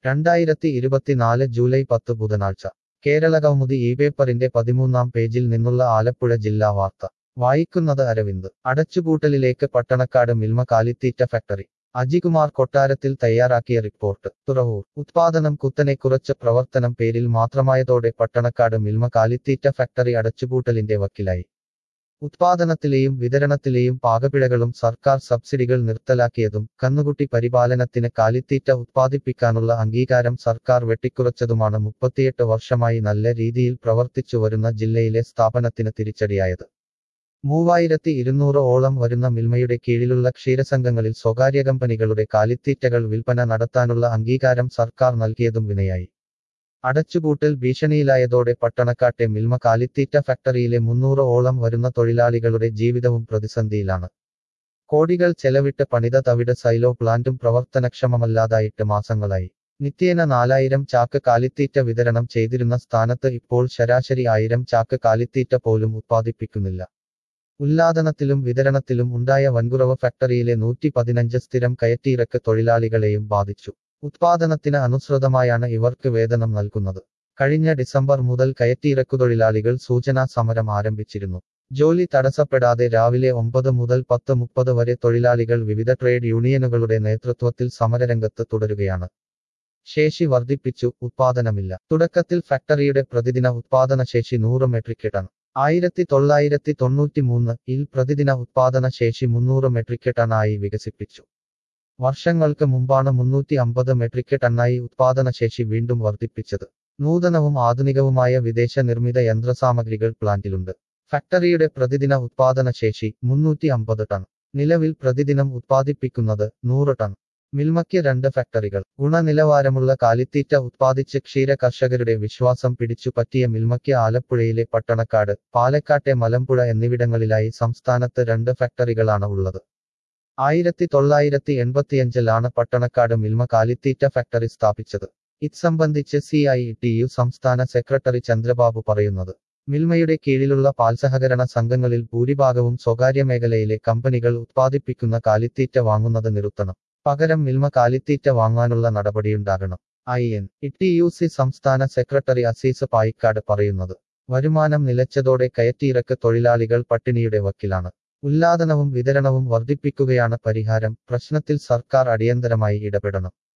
രണ്ടായിരത്തി ഇരുപത്തിനാല് ജൂലൈ പത്ത് ബുധനാഴ്ച കേരള കൗമുദി ഈ പേപ്പറിന്റെ പതിമൂന്നാം പേജിൽ നിന്നുള്ള ആലപ്പുഴ ജില്ലാ വാർത്ത വായിക്കുന്നത് അരവിന്ദ് അടച്ചുപൂട്ടലിലേക്ക് പട്ടണക്കാട് മിൽമ കാലിത്തീറ്റ ഫാക്ടറി അജികുമാർ കൊട്ടാരത്തിൽ തയ്യാറാക്കിയ റിപ്പോർട്ട് തുറവൂർ ഉത്പാദനം കുത്തനെ കുറച്ച പ്രവർത്തനം പേരിൽ മാത്രമായതോടെ പട്ടണക്കാട് മിൽമ കാലിത്തീറ്റ ഫാക്ടറി അടച്ചുപൂട്ടലിന്റെ വക്കിലായി ഉത്പാദനത്തിലെയും വിതരണത്തിലെയും പാകപ്പിഴകളും സർക്കാർ സബ്സിഡികൾ നിർത്തലാക്കിയതും കന്നുകുട്ടി പരിപാലനത്തിന് കാലിത്തീറ്റ ഉത്പാദിപ്പിക്കാനുള്ള അംഗീകാരം സർക്കാർ വെട്ടിക്കുറച്ചതുമാണ് മുപ്പത്തിയെട്ട് വർഷമായി നല്ല രീതിയിൽ പ്രവർത്തിച്ചു വരുന്ന ജില്ലയിലെ സ്ഥാപനത്തിന് തിരിച്ചടിയായത് മൂവായിരത്തി ഇരുന്നൂറ് ഓളം വരുന്ന മിൽമയുടെ കീഴിലുള്ള ക്ഷീരസംഘങ്ങളിൽ സ്വകാര്യ കമ്പനികളുടെ കാലിത്തീറ്റകൾ വിൽപ്പന നടത്താനുള്ള അംഗീകാരം സർക്കാർ നൽകിയതും വിനയായി അടച്ചുപൂട്ടൽ ഭീഷണിയിലായതോടെ പട്ടണക്കാട്ടെ മിൽമ കാലിത്തീറ്റ ഫാക്ടറിയിലെ മുന്നൂറ് ഓളം വരുന്ന തൊഴിലാളികളുടെ ജീവിതവും പ്രതിസന്ധിയിലാണ് കോടികൾ ചെലവിട്ട് പണിത തവിട് സൈലോ പ്ലാന്റും പ്രവർത്തനക്ഷമമല്ലാതായിട്ട് മാസങ്ങളായി നിത്യേന നാലായിരം ചാക്ക് കാലിത്തീറ്റ വിതരണം ചെയ്തിരുന്ന സ്ഥാനത്ത് ഇപ്പോൾ ശരാശരി ആയിരം ചാക്ക് കാലിത്തീറ്റ പോലും ഉത്പാദിപ്പിക്കുന്നില്ല ഉല്ലാദനത്തിലും വിതരണത്തിലും ഉണ്ടായ വൻകുറവ് ഫാക്ടറിയിലെ നൂറ്റി പതിനഞ്ച് സ്ഥിരം കയറ്റിയിറക്ക് തൊഴിലാളികളെയും ബാധിച്ചു ഉത്പാദനത്തിന് അനുസൃതമായാണ് ഇവർക്ക് വേതനം നൽകുന്നത് കഴിഞ്ഞ ഡിസംബർ മുതൽ കയറ്റിയിറക്കുതൊഴിലാളികൾ സൂചനാ സമരം ആരംഭിച്ചിരുന്നു ജോലി തടസ്സപ്പെടാതെ രാവിലെ ഒമ്പത് മുതൽ പത്ത് മുപ്പത് വരെ തൊഴിലാളികൾ വിവിധ ട്രേഡ് യൂണിയനുകളുടെ നേതൃത്വത്തിൽ സമരരംഗത്ത് തുടരുകയാണ് ശേഷി വർദ്ധിപ്പിച്ചു ഉത്പാദനമില്ല തുടക്കത്തിൽ ഫാക്ടറിയുടെ പ്രതിദിന ഉത്പാദനശേഷി നൂറ് മെട്രിക് ടൺ ആയിരത്തി തൊള്ളായിരത്തി തൊണ്ണൂറ്റി മൂന്ന് ഇൽ പ്രതിദിന ഉത്പാദന ശേഷി മുന്നൂറ് മെട്രിക് ടണ്ണായി വികസിപ്പിച്ചു വർഷങ്ങൾക്ക് മുമ്പാണ് മുന്നൂറ്റി അമ്പത് മെട്രിക് ടണ്ണായി ഉത്പാദനശേഷി വീണ്ടും വർദ്ധിപ്പിച്ചത് നൂതനവും ആധുനികവുമായ വിദേശ നിർമ്മിത യന്ത്രസാമഗ്രികൾ പ്ലാന്റിലുണ്ട് ഫാക്ടറിയുടെ പ്രതിദിന ഉത്പാദനശേഷി മുന്നൂറ്റി അമ്പത് ടൺ നിലവിൽ പ്രതിദിനം ഉത്പാദിപ്പിക്കുന്നത് നൂറ് ടൺ മിൽമയ്ക്ക് രണ്ട് ഫാക്ടറികൾ ഗുണനിലവാരമുള്ള കാലിത്തീറ്റ ഉത്പാദിച്ച് ക്ഷീര കർഷകരുടെ വിശ്വാസം പിടിച്ചു പറ്റിയ മിൽമയ്ക്ക് ആലപ്പുഴയിലെ പട്ടണക്കാട് പാലക്കാട്ടെ മലമ്പുഴ എന്നിവിടങ്ങളിലായി സംസ്ഥാനത്ത് രണ്ട് ഫാക്ടറികളാണ് ഉള്ളത് ആയിരത്തി തൊള്ളായിരത്തി എൺപത്തിയഞ്ചിലാണ് പട്ടണക്കാട് മിൽമ കാലിത്തീറ്റ ഫാക്ടറി സ്ഥാപിച്ചത് ഇത് സംബന്ധിച്ച് സി ഐ ടി യു സംസ്ഥാന സെക്രട്ടറി ചന്ദ്രബാബു പറയുന്നത് മിൽമയുടെ കീഴിലുള്ള പാൽസഹകരണ സംഘങ്ങളിൽ ഭൂരിഭാഗവും സ്വകാര്യ മേഖലയിലെ കമ്പനികൾ ഉത്പാദിപ്പിക്കുന്ന കാലിത്തീറ്റ വാങ്ങുന്നത് നിർത്തണം പകരം മിൽമ കാലിത്തീറ്റ വാങ്ങാനുള്ള നടപടിയുണ്ടാകണം I N T U C സംസ്ഥാന സെക്രട്ടറി അസീസ് പായിക്കാട് പറയുന്നത് വരുമാനം നിലച്ചതോടെ കയറ്റിയിറക്ക് തൊഴിലാളികൾ പട്ടിണിയുടെ വക്കിലാണ് ഉല്ലാദനവും വിതരണവും വർദ്ധിപ്പിക്കുകയാണ് പരിഹാരം പ്രശ്നത്തിൽ സർക്കാർ അടിയന്തരമായി ഇടപെടണം